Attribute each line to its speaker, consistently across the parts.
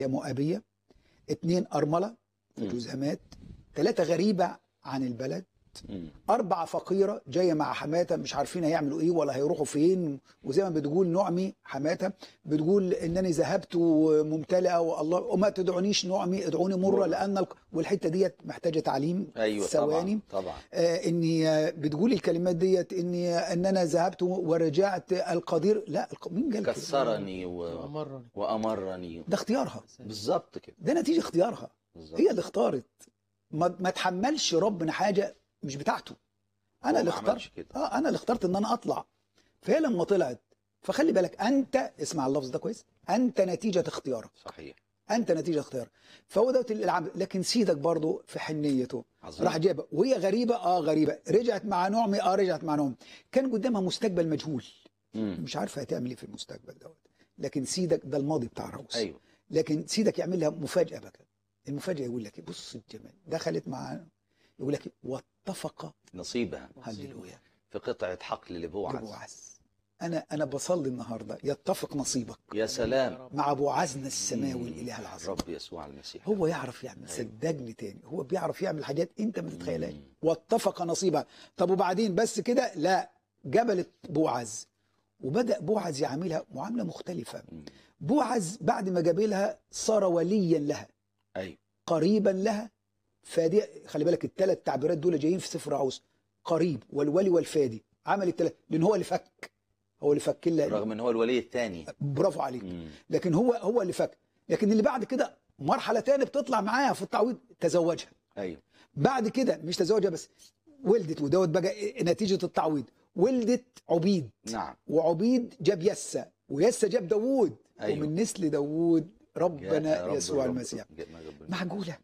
Speaker 1: مؤابية اتنين أرملة في
Speaker 2: مم.
Speaker 1: جوزها مات ثلاثة غريبة عن البلد
Speaker 2: مم.
Speaker 1: أربعة فقيرة جاية مع حماتها مش عارفين هيعملوا إيه ولا هيروحوا فين وزي ما بتقول نعمي حماتها بتقول إنني ذهبت ممتلئة والله وما تدعونيش نعمي ادعوني مرة
Speaker 2: مرة.
Speaker 1: لأن الق- والحتة ديت محتاجة تعليم
Speaker 2: ايوه
Speaker 1: ثواني
Speaker 2: طبعا طبعا
Speaker 1: آه اني آه، بتقول الكلمات ديت اني آه، ان انا ذهبت ورجعت القدير لا الق- مين قال كده؟
Speaker 2: كسرني و...
Speaker 3: وأمرني
Speaker 2: وامرني
Speaker 1: ده اختيارها
Speaker 2: بالظبط كده
Speaker 1: ده نتيجه اختيارها
Speaker 2: بالظبط
Speaker 1: هي اللي اختارت ما, ما تحملش ربنا حاجه مش بتاعته انا
Speaker 2: هو
Speaker 1: اللي
Speaker 2: ما
Speaker 1: اخترت
Speaker 2: عملش كده
Speaker 1: اه انا اللي اخترت ان انا اطلع فهي لما طلعت فخلي بالك انت اسمع اللفظ ده كويس انت نتيجه اختيارك
Speaker 2: صحيح
Speaker 1: انت نتيجه اختيارك فهو دوت العمل لكن سيدك برضه في حنيته
Speaker 2: عظيم
Speaker 1: راح جايبها وهي غريبه اه غريبه رجعت مع نعمي اه رجعت مع نعمي كان قدامها مستقبل مجهول
Speaker 2: مم.
Speaker 1: مش عارفه هتعمل ايه في المستقبل دوت لكن سيدك ده الماضي بتاع الروس
Speaker 2: ايوه
Speaker 1: لكن سيدك يعمل لها مفاجاه بقى المفاجاه يقول لك إيه؟ بص الجمال دخلت مع يقول لك إيه؟ واتفق
Speaker 2: نصيبها
Speaker 1: هللويا
Speaker 2: في قطعه حقل لبوعز
Speaker 1: لبوعز انا انا بصلي النهارده يتفق نصيبك
Speaker 2: يا سلام
Speaker 1: مع بوعزنا السماوي
Speaker 2: مم.
Speaker 1: الاله العظيم
Speaker 2: الرب يسوع المسيح
Speaker 1: هو يعرف يعمل
Speaker 2: أيوة.
Speaker 1: صدقني تاني هو بيعرف يعمل حاجات انت ما تتخيلهاش
Speaker 2: مم.
Speaker 1: واتفق نصيبها طب وبعدين بس كده لا جبلت بوعز وبدا بوعز يعاملها معامله مختلفه
Speaker 2: مم.
Speaker 1: بوعز بعد ما جابلها صار وليا لها
Speaker 2: ايوه
Speaker 1: قريبا لها فادي خلي بالك الثلاث تعبيرات دول جايين في سفر عوس قريب والولي والفادي عمل الثلاث لان هو اللي فك هو اللي فك لها
Speaker 2: رغم ان هو الولي الثاني
Speaker 1: برافو عليك لكن هو هو اللي فك لكن اللي بعد كده مرحله تانية بتطلع معاها في التعويض تزوجها
Speaker 2: ايوه
Speaker 1: بعد كده مش تزوجها بس ولدت ودوت بقى نتيجه التعويض ولدت عبيد
Speaker 2: نعم
Speaker 1: وعبيد جاب يسى ويسى جاب داوود
Speaker 2: أيوة.
Speaker 1: ومن نسل داوود
Speaker 2: يا
Speaker 1: ربنا
Speaker 2: رب
Speaker 1: يسوع
Speaker 2: الرب.
Speaker 1: المسيح
Speaker 2: جاء ما قبل
Speaker 1: معقولة؟
Speaker 2: المسيح.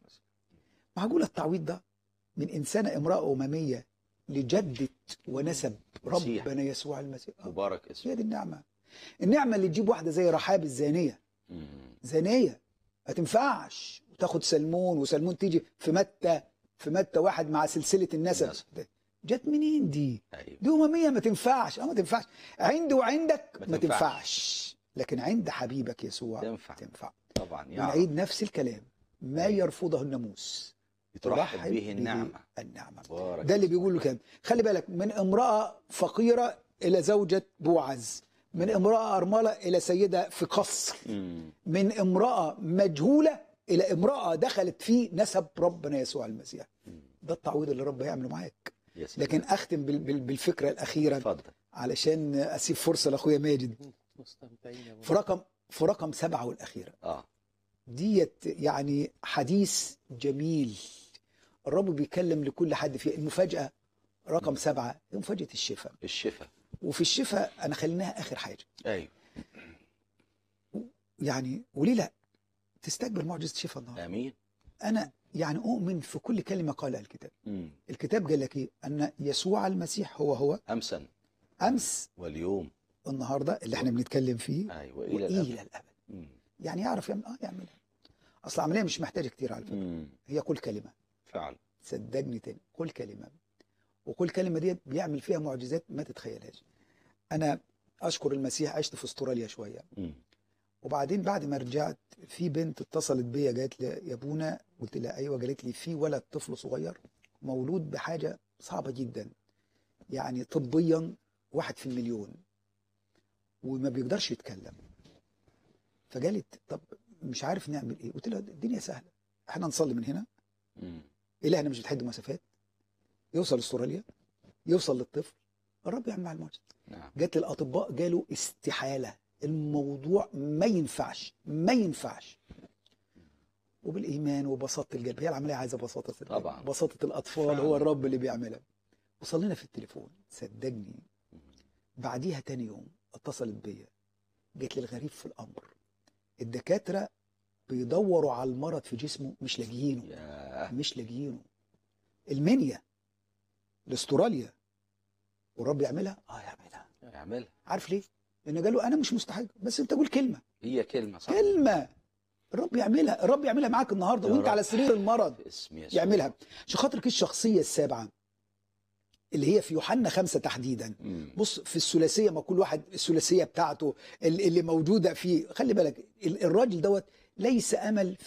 Speaker 1: معقول التعويض ده من إنسانة امرأة أممية لجدة ونسب
Speaker 2: مسيح.
Speaker 1: ربنا يسوع المسيح آه،
Speaker 2: مبارك اسمه
Speaker 1: هي دي النعمة النعمة اللي تجيب واحدة زي رحاب الزانية
Speaker 2: مم.
Speaker 1: زانية ما تنفعش وتاخد سلمون وسلمون تيجي في متى في متى واحد مع سلسلة النسب
Speaker 2: نسب.
Speaker 1: جت منين دي؟
Speaker 2: ايوه
Speaker 1: دي أممية ما تنفعش اه ما تنفعش عندي وعندك
Speaker 2: ما
Speaker 1: ما
Speaker 2: تنفعش.
Speaker 1: تنفعش لكن عند حبيبك يسوع
Speaker 2: تنفع
Speaker 1: تنفع
Speaker 2: طبعا يعرف
Speaker 1: ونعيد نفس الكلام ما
Speaker 2: أيوة.
Speaker 1: يرفضه الناموس
Speaker 2: ترحب به النعمه
Speaker 1: النعمة
Speaker 2: مبارك
Speaker 1: ده اللي بيقول له كده خلي بالك من امرأة فقيرة إلى زوجة بوعز من امرأة أرملة إلى سيدة في قصر
Speaker 2: مم.
Speaker 1: من امرأة مجهولة إلى امرأة دخلت في نسب ربنا يسوع المسيح
Speaker 2: مم.
Speaker 1: ده التعويض اللي رب هيعمله معاك
Speaker 2: يا سلام
Speaker 1: لكن أختم بال- بال- بالفكرة الأخيرة
Speaker 2: اتفضل
Speaker 1: علشان أسيب فرصة لأخويا ماجد
Speaker 3: مستمتعين يا
Speaker 1: في رقم في رقم سبعة والأخيرة
Speaker 2: اه
Speaker 1: ديت يعني حديث جميل الرب بيكلم لكل حد فيها المفاجأة رقم سبعة هي مفاجأة الشفاء
Speaker 2: الشفاء
Speaker 1: وفي الشفاء أنا خليناها آخر حاجة
Speaker 2: ايوه
Speaker 1: يعني وليه لا تستقبل معجزة الشفاء النهارده
Speaker 2: امين
Speaker 1: أنا يعني أؤمن في كل كلمة قالها الكتاب
Speaker 2: مم.
Speaker 1: الكتاب قال لك إيه أن يسوع المسيح هو هو
Speaker 2: امسا
Speaker 1: أمس
Speaker 2: واليوم
Speaker 1: النهاردة اللي احنا بنتكلم فيه
Speaker 2: ايوه الى
Speaker 1: وإلى
Speaker 2: الابد
Speaker 1: الأبد
Speaker 2: مم.
Speaker 1: يعني يعرف يعمل آه يعملها أصل العملية مش محتاجة كتير على فكرة
Speaker 2: مم.
Speaker 1: هي كل كلمة
Speaker 2: فعلا
Speaker 1: صدقني تاني كل كلمة وكل كلمة ديت بيعمل فيها معجزات ما تتخيلهاش أنا أشكر المسيح عشت في استراليا شوية
Speaker 2: مم.
Speaker 1: وبعدين بعد ما رجعت في بنت اتصلت بيا قالت لي يا ابونا قلت لها ايوه قالت لي في ولد طفل صغير مولود بحاجه صعبه جدا يعني طبيا واحد في المليون وما بيقدرش يتكلم فقالت طب مش عارف نعمل ايه قلت لها الدنيا سهله احنا نصلي من هنا
Speaker 2: مم.
Speaker 1: الهنا مش بتحد مسافات يوصل استراليا يوصل للطفل الرب يعمل مع المعجزه
Speaker 2: نعم
Speaker 1: جت الاطباء قالوا استحاله الموضوع ما ينفعش ما ينفعش وبالايمان وبساطه القلب هي العمليه عايزه بساطه القلب
Speaker 2: طبعاً.
Speaker 1: بساطه الاطفال
Speaker 2: فعلاً.
Speaker 1: هو الرب اللي بيعملها وصلينا في التليفون صدقني
Speaker 2: مم.
Speaker 1: بعديها تاني يوم اتصلت بيا قالت لي الغريب في الامر الدكاتره بيدوروا على المرض في جسمه مش لاقيينه
Speaker 2: يا
Speaker 1: مش لاقيينه المنيا لاستراليا والرب يعملها اه يعملها
Speaker 2: اعملها
Speaker 1: عارف ليه؟ لأن قال له أنا مش مستحق بس أنت قول كلمة
Speaker 2: هي كلمه صح
Speaker 1: كلمة الرب يعملها الرب يعملها معاك النهاردة
Speaker 2: يا
Speaker 1: وأنت
Speaker 2: رب.
Speaker 1: على سرير المرض
Speaker 2: في اسم يسوع
Speaker 1: يعملها عشان خاطر كده الشخصية السابعة اللي هي في يوحنا خمسة تحديدا
Speaker 2: مم.
Speaker 1: بص في الثلاثية ما كل واحد الثلاثية بتاعته ال- اللي موجودة فيه خلي بالك ال- الراجل دوت ليس امل